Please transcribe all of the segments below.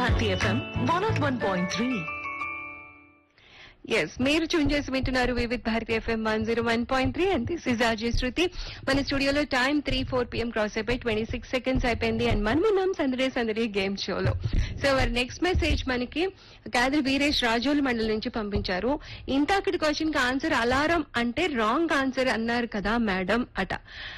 Bharati FM one naught one point three ఎస్ మీరు tune చేసి వింటున్నారు Vividh Bharati FM one zero one point three and this is RJ Shruti మన స్టూడియోలో time three four PM cross అయిపోయి twenty six seconds అయిపోయింది and మనం ఉన్నాం సందడే సందడి గేమ్ షోలో సో మరి నెక్స్ట్ మెసేజ్ మనకి కాదర్ వీరేష్ రాజోలు మండలి నుంచి పంపించారు ఇంతకటి క్వశ్చన్ కి ఆన్సర్ అలారం అంటే రాంగ్ ఆన్సర్ అన్నారు కదా మేడం అట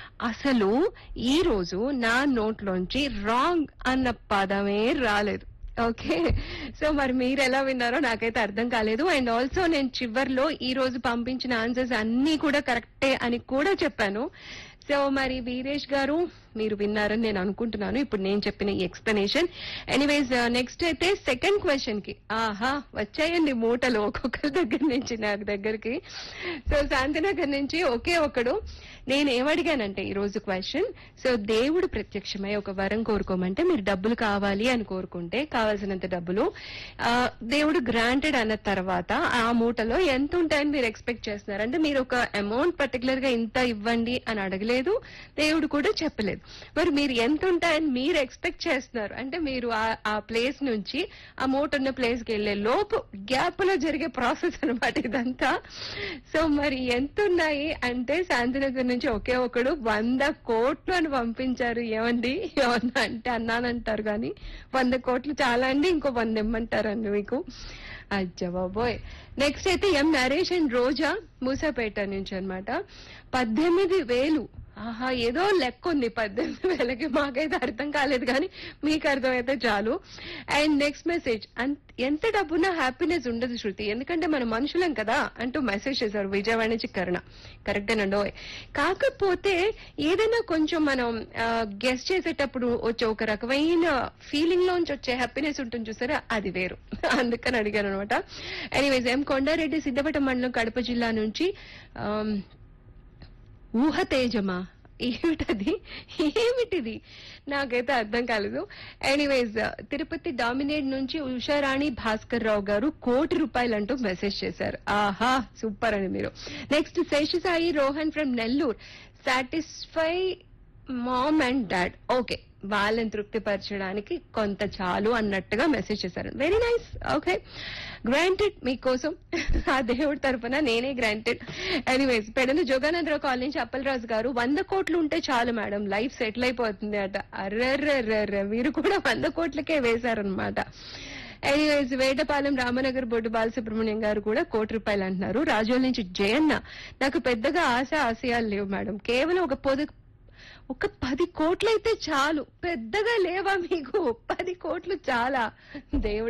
అసలు ఈ రోజు నా నోట్లోంచి రాంగ్ అన్న పదమే రాలేదు ఓకే సో మరి మీరు ఎలా విన్నారో నాకైతే అర్థం కాలేదు అండ్ ఆల్సో నేను చివర్లో ఈ రోజు పంపించిన ఆన్సర్స్ అన్ని కూడా కరెక్టే అని కూడా చెప్పాను సో మరి వీరేష్ గారు మీరు విన్నారని నేను అనుకుంటున్నాను ఇప్పుడు నేను చెప్పిన ఈ ఎక్స్ప్లెనేషన్ ఎనీవేస్ నెక్స్ట్ అయితే సెకండ్ క్వశ్చన్ కి ఆహా వచ్చాయండి మూటలు ఒక్కొక్కరి దగ్గర నుంచి నాకు దగ్గరికి సో శాంతినగర్ నుంచి ఒకే ఒకడు నేను ఏమడిగానంటే ఈ రోజు క్వశ్చన్ సో దేవుడు ప్రత్యక్షమై ఒక వరం కోరుకోమంటే మీరు డబ్బులు కావాలి అని కోరుకుంటే కావాల్సినంత డబ్బులు ఆ, దేవుడు గ్రాంటెడ్ అన్న తర్వాత ఆ మూటలో ఎంత ఉంటాయని మీరు ఎక్స్పెక్ట్ చేస్తున్నారు అంటే మీరు ఒక అమౌంట్ పర్టికులర్ గా ఇంత ఇవ్వండి అని అడగలేదు దేవుడు కూడా చెప్పలేదు మరి మీరు ఎంత ఉంటాయని మీరు ఎక్స్పెక్ట్ చేస్తున్నారు అంటే మీరు ఆ- ఆ ప్లేస్ నుంచి ఆ మూట ఉన్న ప్లేస్ కి వెళ్లే లోపు గ్యాప్ లో జరిగే ప్రాసెస్ అన్నమాట ఇదంతా సో మరి ఎంత ఉన్నాయి అంటే శాంతినగర్ నుంచి ఒకే ఒకడు వంద కోట్లు అని పంపించారు ఏమండి ఏమన్నా అంటే అన్నానంటారు కానీ వంద కోట్లు చాలా అండి ఇంకో వంద ఇమ్మంటారండి మీకు అజ్జ బాబోయ్ నెక్స్ట్ అయితే ఎం నరేష్ అండ్ రోజా మూసాపేట నుంచి అన్నమాట పద్దెనిమిది వేలు ఆహా ఏదో లెక్క ఉంది పద్దెనిమిది వేలకి మాకైతే అర్థం కాలేదు కానీ మీకు అర్థమైతే చాలు అండ్ నెక్స్ట్ మెసేజ్ ఎంత డబ్బున్నా హ్యాపీనెస్ ఉండదు శృతి ఎందుకంటే మన మనుషులం కదా అంటూ మెసేజ్ చేశారు విజయవాడ నుంచి కరుణ కరెక్టేనండో కాకపోతే ఏదైనా కొంచెం మనం గెస్ట్ చేసేటప్పుడు వచ్చే ఒక రకమైన ఫీలింగ్ లోంచి వచ్చే హ్యాపీనెస్ ఉంటుంది చూసారా అది వేరు అందుకని అడిగాను అనమాట ఎనీవేస్ ఎం కొండారెడ్డి సిద్ధపట్ట మండలం కడప జిల్లా నుంచి ఆమ్, ఊహ తేజమా ఏమిటది ఏమిటిది నాకైతే అర్థం కాలేదు ఎనీవేస్ తిరుపతి డామినేట్ నుంచి ఉషారాణి భాస్కర్ రావు గారు కోటి రూపాయలు అంటూ మెసేజ్ చేశారు ఆహా సూపర్ అని మీరు next Seshasai Rohan from Nellore satisfy mom and dad okay వాళ్ళని తృప్తిపరచడానికి కొంత చాలు అన్నట్టుగా మెసేజ్ చేశారు వెరీ నైస్ ఓకే గ్రాంటెడ్ మీకోసం ఆ దేవుడి తరపున నేనే granted anyways Pedana Joganandarao colony నుంచి అప్పలరాజు గారు వంద కోట్లు ఉంటే చాలు మేడం లైఫ్ సెటిల్ అయిపోతుంది అట అర్రర్రర్ర మీరు కూడా వంద కోట్లకే వేశారనమాట ఎనీవేస్ వేటపాలెం రామనగర్ బొడ్డు బాలసుబ్రహ్మణ్యం గారు కూడా కోటి రూపాయలు అంటున్నారు రాజోల నుంచి జయన్న నాకు పెద్దగా ఆశ ఆశయాలు లేవు మేడం కేవలం ఒక పొదు ఒక పది కోట్లయితే చాలు పెద్దగా లేవా మీకు పది కోట్లు చాలా దేవుడు